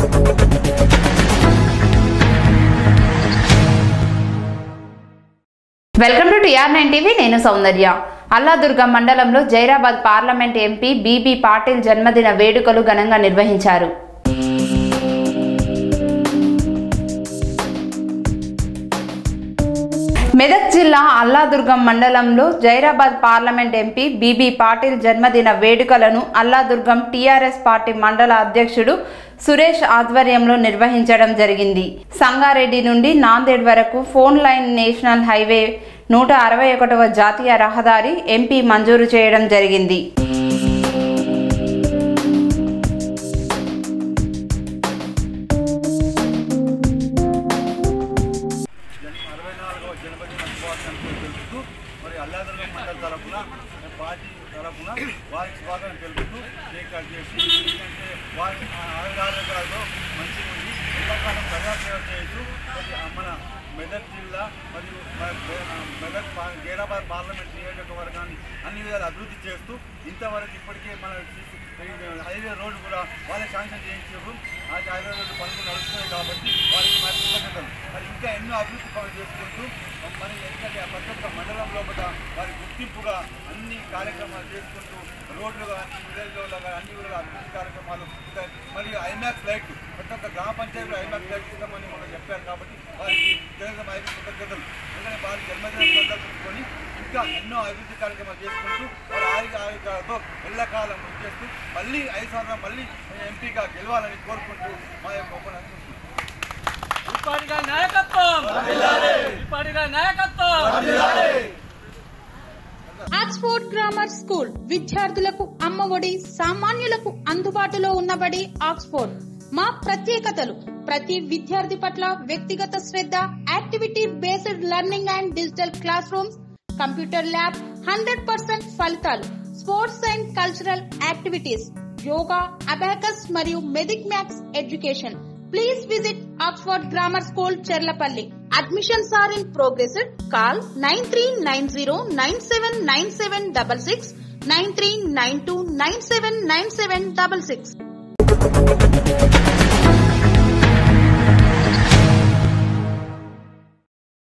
welcome to T R nine TV నేను సౌందర్య అల్లాదుర్గం మండలంలో Zaheerabad parliament MP BB Patil జన్మదిన వేడుకలు ఘనంగా నిర్వహించారు మెదక్ జిల్లా అల్లాదుర్గం మండలంలో Zaheerabad parliament MP BB Patil జన్మదిన వేడుకలను అల్లాదుర్గం టీఆర్ఎస్ పార్టీ మండల అధ్యక్షుడు సురేష్ ఆధ్వర్యంలో నిర్వహించడం జరిగింది సంగారెడ్డి నుండి నాందేడ్ వరకు ఫోన్ లైన్ నేషనల్ హైవే నూట అరవై ఒకటవ జాతీయ రహదారి ఎంపీ మంజూరు చేయడం జరిగింది జన్మ అరవై నాలుగవ జనవరి శుభాకాంక్షలు తెలుపుతూ మరి అల్లాదుర్గం మండల తరఫున పార్టీ తరఫున వారికి స్వాగతం తెలుపుతూ కేక్ కట్ చేసి ఎందుకంటే వారి ఆరోగ్యాలతో మంచిగా ఉంది ఎంతకాలం ప్రజాసేవ చేస్తూ మరి మన మెదక్ జిల్లా మరియు మన మెదక్ పా- గేరాబాద్ పార్లమెంట్ నియోజకవర్గాన్ని అన్ని విధాలు అభివృద్ధి చేస్తూ ఇంతవరకు ఇప్పటికే మన హైవే రోడ్డు కూడా వాళ్ళే శాంక్షన్ చేయించారు ఆ హైవే రోడ్డు పనులు నడుస్తున్నాయి కాబట్టి వారికి మరి కృతజ్ఞతలు మరి ఇంకా ఎన్నో అభివృద్ధి పనులు చేసుకుంటూ మరి ఎందుకంటే ప్రతి ఒక్క మండలంలో కూడా వారి గుర్తింపుగా అన్ని కార్యక్రమాలు చేసుకుంటూ రోడ్లు కానీ విలేజ్లో కానీ అన్ని కూడా అభివృద్ధి కార్యక్రమాలు ఇంకా మరియు ఐమాక్స్ లైట్ ప్రతి ఒక్క గ్రామ పంచాయతీలో ఐమాక్స్ లైట్ ఇస్తామని మనం చెప్పారు కాబట్టి వారికి తెలుగు ఐదు కృతజ్ఞతలు ఎందుకంటే వారి జన్మదినం సందర్శించుకొని ఇంకా ఎన్నో అభివృద్ధి కార్యక్రమాలు చేసుకుంటూ వారి ఆరోగ్య ఆరోగ్యాలతో ఎల్లకాలం చేస్తూ మళ్ళీ ఐదు సంవత్సరాలు మళ్ళీ ఎంపీగా గెలవాలని కోరుకుంటూ మా యొక్క ఉపన్యాసం ఉపాధిగా నాయకత్వం ఉపాధిగా నాయకత్వం ఆక్స్ఫోర్డ్ గ్రామర్ స్కూల్ విద్యార్థులకు అమ్మఒడి సామాన్యులకు అందుబాటులో ఉన్నబడి ఆక్స్ఫోర్డ్ మా ప్రత్యేకతలు ప్రతి విద్యార్థి పట్ల వ్యక్తిగత శ్రద్ధ activity based learning and digital classrooms computer lab hundred percent ఫలితాలు sports and cultural activities yoga abacus మరియు medic maths education please visit Oxford grammar school Cherlapalli admissions are in progress call nine three nine zero nine seven nine seven double six nine three nine two nine seven nine seven double six